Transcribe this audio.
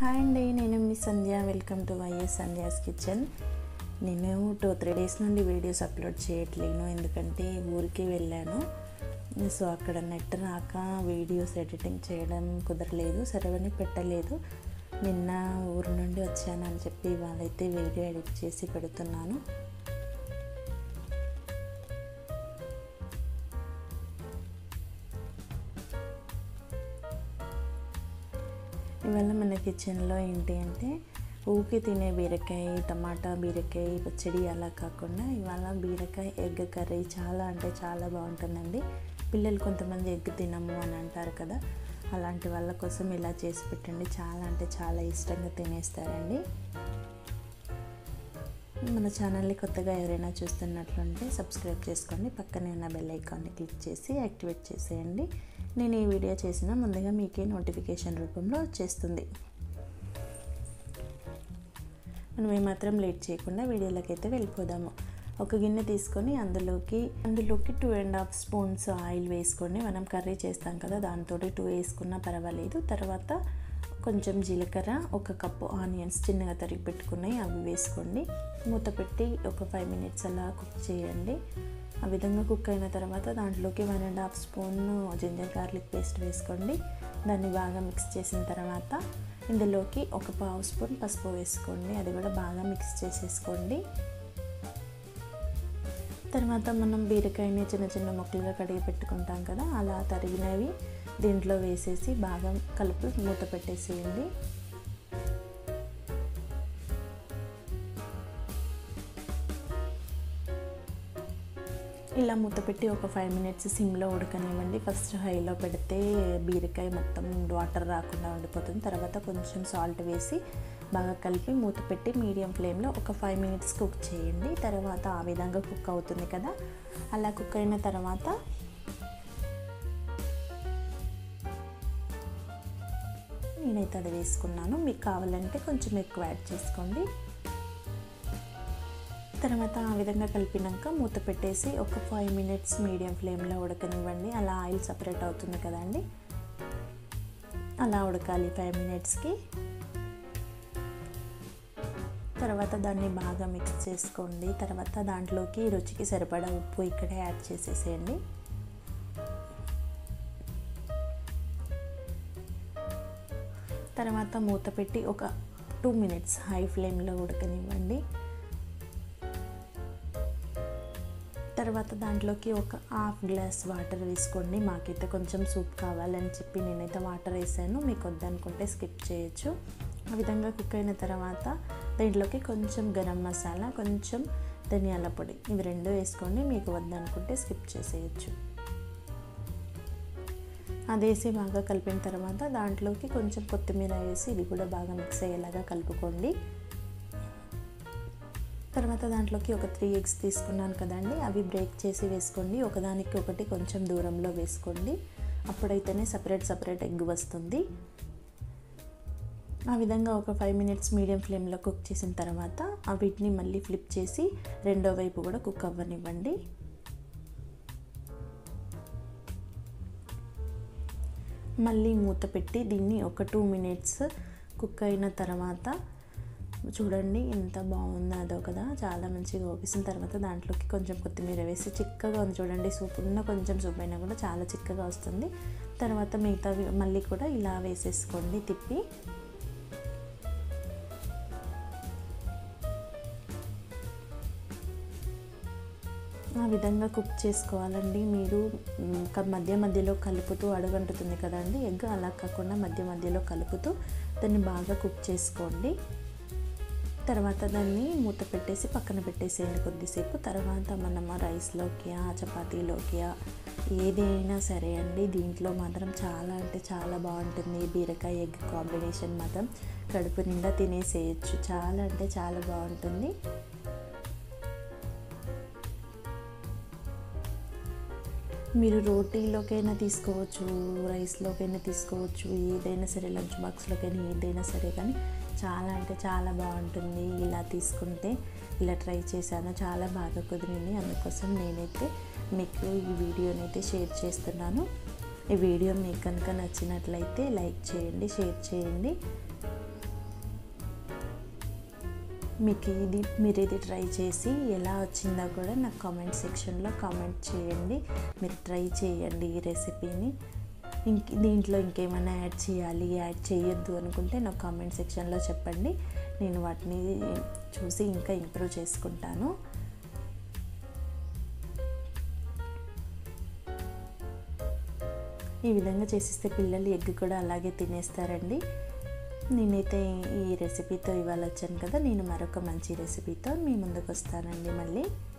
hi అండి నేను మీ Sandhya welcome to YS Sandhya's kitchen నేను టూ త్రీ డేస్ నుండి వీడియోస్ అప్లోడ్ చేయట్లేను ఎందుకంటే ఊరికి వెళ్ళాను సో అక్కడ నెట్ రాక వీడియోస్ ఎడిటింగ్ చేయడం కుదరలేదు సరవని పెట్టలేదు నిన్న ఊరు నుండి వచ్చాను అని చెప్పి ఇవాళైతే వీడియో ఎడిట్ చేసి పెడుతున్నాను ఇవాళ మన కిచెన్లో ఏంటి అంటే ఊకి తినే బీరకాయ టమాటా బీరకాయ పచ్చడి అలా కాకుండా ఇవాళ బీరకాయ ఎగ్ కర్రీ చాలా అంటే చాలా బాగుంటుందండి పిల్లలు కొంతమంది ఎగ్ తినము అని అంటారు కదా అలాంటి వాళ్ళ కోసం ఇలా చేసి పెట్టండి చాలా అంటే చాలా ఇష్టంగా తినేస్తారండి మన ఛానల్ని కొత్తగా ఎవరైనా చూస్తున్నట్లుంటే సబ్స్క్రైబ్ చేసుకోండి పక్కనే ఉన్న బెల్ ఐకాన్ని క్లిక్ చేసి యాక్టివేట్ చేసేయండి నేను ఈ వీడియో చేసిన ముందుగా మీకే నోటిఫికేషన్ రూపంలో వచ్చేస్తుంది మనం ఏమాత్రం లేట్ చేయకుండా వీడియోలోకి అయితే వెళ్ళిపోదాము ఒక గిన్నె తీసుకొని అందులోకి అందులోకి two and half spoons oil వేసుకొని మనం కర్రీ చేస్తాం కదా దాంతో టూ వేసుకున్నా పర్వాలేదు తర్వాత కొంచెం జీలకర్ర ఒక కప్పు ఆనియన్స్ చిన్నగా తరిగి పెట్టుకున్నాయి అవి వేసుకోండి మూత పెట్టి ఒక ఫైవ్ మినిట్స్ అలా కుక్ చేయండి ఆ విధంగా కుక్ అయిన తర్వాత దాంట్లోకి one and half spoon ginger garlic paste వేసుకోండి దాన్ని బాగా మిక్స్ చేసిన తర్వాత ఇందులోకి ఒక పావు స్పూన్ పసుపు వేసుకోండి అది కూడా బాగా మిక్స్ చేసేసుకోండి తర్వాత మనం బీరకాయని చిన్న చిన్న ముక్కలుగా కడిగి పెట్టుకుంటాం కదా అలా తరిగినవి దీంట్లో వేసేసి బాగా కలుపు మూత పెట్టేసేయండి ఇలా మూత పెట్టి ఒక ఫైవ్ మినిట్స్ సిమ్లో ఉడకనివ్వండి ఫస్ట్ హైలో పెడితే బీరకాయ మొత్తం వాటర్ రాకుండా ఉండిపోతుంది తర్వాత కొంచెం సాల్ట్ వేసి బాగా కలిపి మూత పెట్టి మీడియం ఫ్లేమ్లో ఒక ఫైవ్ మినిట్స్ కుక్ చేయండి తర్వాత ఆ విధంగా కుక్ అవుతుంది కదా అలా కుక్ అయిన తర్వాత నేనైతే అది వేసుకున్నాను మీకు కావాలంటే కొంచెం ఎక్కువ యాడ్ చేసుకోండి తర్వాత ఆ విధంగా కలిపినాక మూత పెట్టేసి ఒక ఫైవ్ మినిట్స్ మీడియం ఫ్లేమ్లో ఉడకనివ్వండి అలా ఆయిల్ సపరేట్ అవుతుంది కదండి అలా ఉడకాలి ఫైవ్ మినిట్స్కి తర్వాత దాన్ని బాగా మిక్స్ చేసుకోండి తర్వాత దాంట్లోకి రుచికి సరిపడా ఉప్పు ఇక్కడే యాడ్ చేసేసేయండి తర్వాత మూత పెట్టి ఒక టూ మినిట్స్ హై ఫ్లేమ్లో ఉడకనివ్వండి తర్వాత దాంట్లోకి ఒక హాఫ్ గ్లాస్ వాటర్ వేసుకోండి మాకైతే కొంచెం సూప్ కావాలని చెప్పి నేనైతే వాటర్ వేసాను మీకు వద్దనుకుంటే స్కిప్ చేయొచ్చు ఆ విధంగా కుక్ అయిన తర్వాత దీంట్లోకి కొంచెం గరం మసాలా కొంచెం ధనియాల పొడి ఇవి రెండు వేసుకోండి మీకు వద్దనుకుంటే స్కిప్ చేసేయచ్చు అది వేసి బాగా కలిపిన తర్వాత దాంట్లోకి కొంచెం కొత్తిమీర వేసి ఇది కూడా బాగా మిక్స్ అయ్యేలాగా కలుపుకోండి తర్వాత దాంట్లోకి ఒక త్రీ ఎగ్స్ తీసుకున్నాను కదండి అవి బ్రేక్ చేసి వేసుకోండి ఒకదానికి ఒకటి కొంచెం దూరంలో వేసుకోండి అప్పుడైతేనే సపరేట్ సపరేట్ ఎగ్ వస్తుంది ఆ విధంగా ఒక ఫైవ్ మినిట్స్ మీడియం ఫ్లేమ్లో కుక్ చేసిన తర్వాత ఆ వీటిని మళ్ళీ ఫ్లిప్ చేసి రెండో వైపు కూడా కుక్ అవ్వనివ్వండి మళ్ళీ మూత పెట్టి దీన్ని ఒక టూ మినిట్స్ కుక్ అయిన తర్వాత చూడండి ఎంత బాగుందో అదో కదా చాలా మంచిగా ఓకేసిన తర్వాత దాంట్లోకి కొంచెం కొత్తిమీర వేసి చిక్కగా ఉంది చూడండి సూప్ ఉన్న కొంచెం సూప్ అయినా కూడా చాలా చిక్కగా వస్తుంది తర్వాత మిగతా మళ్ళీ కూడా ఇలా వేసేసుకోండి తిప్పి ఆ విధంగా కుక్ చేసుకోవాలండి మీరు మధ్య మధ్యలో కలుపుతూ అడుగంటుతుంది కదండి ఎగ్ అలా కాకుండా మధ్య మధ్యలో కలుపుతూ దాన్ని బాగా కుక్ చేసుకోండి తర్వాత దాన్ని మూత పెట్టేసి పక్కన పెట్టేసేయండి కొద్దిసేపు తర్వాత మనం రైస్లోకి చపాతీలోకి ఏదైనా సరే అండి దీంట్లో మాత్రం చాలా అంటే చాలా బాగుంటుంది బీరకాయ ఎగ్ కాంబినేషన్ మాత్రం కడుపు నిండా తినేసేయచ్చు చాలా అంటే చాలా బాగుంటుంది మీరు రోటీలోకైనా తీసుకోవచ్చు రైస్లోకైనా తీసుకోవచ్చు ఏదైనా సరే లంచ్ బాక్స్లోకైనా ఏదైనా సరే కానీ చాలా అంటే చాలా బాగుంటుంది ఇలా తీసుకుంటే ఇలా ట్రై చేశాను చాలా బాగా కుదిరింది అందుకోసం నేనైతే మీకు ఈ వీడియోని అయితే షేర్ చేస్తున్నాను ఈ వీడియో మీకు కనుక నచ్చినట్లయితే లైక్ చేయండి షేర్ చేయండి మీకు ఇది మీరు ఇది ట్రై చేసి ఎలా వచ్చిందో కూడా నాకు కామెంట్ సెక్షన్లో కామెంట్ చేయండి మీరు ట్రై చేయండి ఈ రెసిపీని ఇంక దీంట్లో ఇంకేమైనా యాడ్ చేయాలి యాడ్ చేయొద్దు అనుకుంటే నాకు కామెంట్ సెక్షన్లో చెప్పండి నేను వాటిని చూసి ఇంకా ఇంప్రూవ్ చేసుకుంటాను ఈ విధంగా చేసిస్తే పిల్లలు ఎగ్ కూడా అలాగే తినేస్తారండి నేనైతే ఈ రెసిపీతో ఇవాళ వచ్చాను కదా నేను మరొక మంచి రెసిపీతో మీ ముందుకు వస్తానండి మళ్ళీ